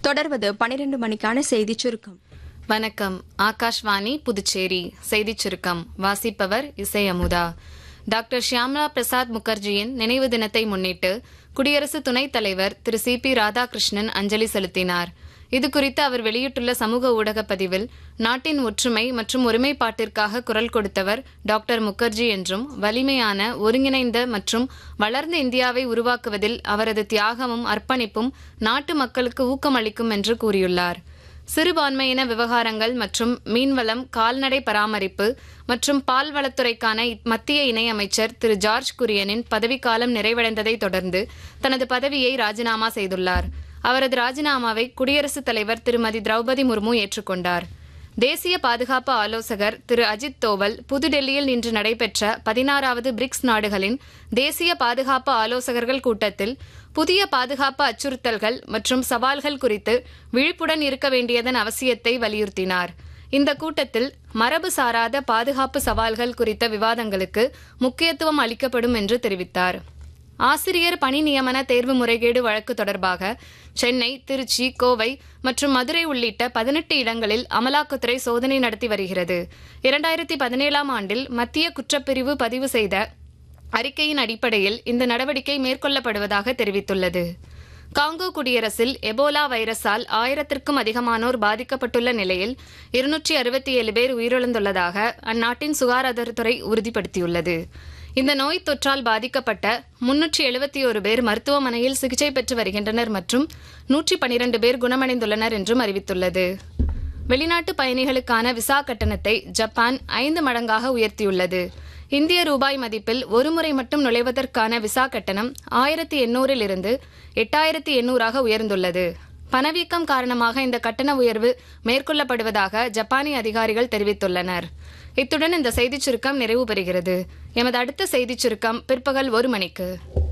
தொடர்வது பனிரெண்டு மணிக்கான செய்திச் சுருக்கம் வணக்கம் ஆகாஷ்வாணி புதுச்சேரி செய்திச் சுருக்கம் வாசிப்பவர் இசை அமுதா டாக்டர் ஷியாம்லா பிரசாத் முகர்ஜியின் நினைவு தினத்தை முன்னிட்டு குடியரசு துணைத் தலைவர் திரு சி பி ராதாகிருஷ்ணன் அஞ்சலி செலுத்தினார் இதுகுறித்து அவர் வெளியிட்டுள்ள சமூக ஊடக பதிவில் நாட்டின் ஒற்றுமை மற்றும் ஒருமைப்பாட்டிற்காக குரல் கொடுத்தவர் டாக்டர் முகர்ஜி என்றும் வலிமையான ஒருங்கிணைந்த மற்றும் வளர்ந்த இந்தியாவை உருவாக்குவதில் அவரது தியாகமும் அர்ப்பணிப்பும் நாட்டு மக்களுக்கு ஊக்கமளிக்கும் என்று கூறியுள்ளார் சிறுபான்மையின விவகாரங்கள் மற்றும் மீன்வளம் கால்நடை பராமரிப்பு மற்றும் பால்வளத்துறைக்கான மத்திய இணையமைச்சர் திரு ஜார்ஜ் குரியனின் பதவிக்காலம் நிறைவடைந்ததை தொடர்ந்து தனது பதவியை ராஜினாமா செய்துள்ளார் அவரது ராஜினாமாவை குடியரசுத் தலைவர் திருமதி திரௌபதி முர்மு ஏற்றுக்கொண்டார் தேசிய பாதுகாப்பு ஆலோசகர் திரு அஜித் தோவல் புதுடெல்லியில் இன்று நடைபெற்ற பதினாறாவது பிரிக்ஸ் நாடுகளின் தேசிய பாதுகாப்பு ஆலோசகர்கள் கூட்டத்தில் புதிய பாதுகாப்பு அச்சுறுத்தல்கள் மற்றும் சவால்கள் குறித்து விழிப்புடன் இருக்க வேண்டியதன் அவசியத்தை வலியுறுத்தினார் இந்த கூட்டத்தில் மரபு சாராத பாதுகாப்பு சவால்கள் குறித்த விவாதங்களுக்கு முக்கியத்துவம் அளிக்கப்படும் என்று தெரிவித்தார் ஆசிரியர் பணி நியமன தேர்வு முறைகேடு வழக்கு தொடர்பாக சென்னை திருச்சி கோவை மற்றும் மதுரை உள்ளிட்ட பதினெட்டு இடங்களில் அமலாக்கத்துறை சோதனை நடத்தி வருகிறது இரண்டாயிரத்தி பதினேழாம் ஆண்டில் மத்திய குற்றப்பிரிவு பதிவு செய்த அறிக்கையின் அடிப்படையில் இந்த நடவடிக்கை மேற்கொள்ளப்படுவதாக தெரிவித்துள்ளது காங்கோ குடியரசில் எபோலா வைரஸால் ஆயிரத்திற்கும் அதிகமானோர் பாதிக்கப்பட்டுள்ள நிலையில் இருநூற்றி அறுபத்தி ஏழு பேர் உயிரிழந்துள்ளதாக அந்நாட்டின் சுகாதாரத்துறை உறுதிப்படுத்தியுள்ளது இந்த நோய் தொற்றால் பாதிக்கப்பட்ட முன்னூற்றி எழுபத்தி ஒரு பேர் மருத்துவமனையில் சிகிச்சை பெற்று வருகின்றனர் மற்றும் நூற்றி பனிரெண்டு பேர் குணமடைந்துள்ளனர் என்றும் அறிவித்துள்ளது வெளிநாட்டு பயணிகளுக்கான விசா கட்டணத்தை ஜப்பான் ஐந்து மடங்காக உயர்த்தியுள்ளது இந்திய ரூபாய் மதிப்பில் ஒருமுறை மட்டும் நுழைவதற்கான விசா கட்டணம் ஆயிரத்தி எண்ணூறில் இருந்து எட்டாயிரத்தி எண்ணூறாக உயர்ந்துள்ளது பணவீக்கம் காரணமாக இந்த கட்டண உயர்வு மேற்கொள்ளப்படுவதாக ஜப்பானிய அதிகாரிகள் தெரிவித்துள்ளனர் இத்துடன் இந்த செய்திச் சுருக்கம் நிறைவு பெறுகிறது எமது அடுத்த செய்திச் சுருக்கம் பிற்பகல் ஒரு மணிக்கு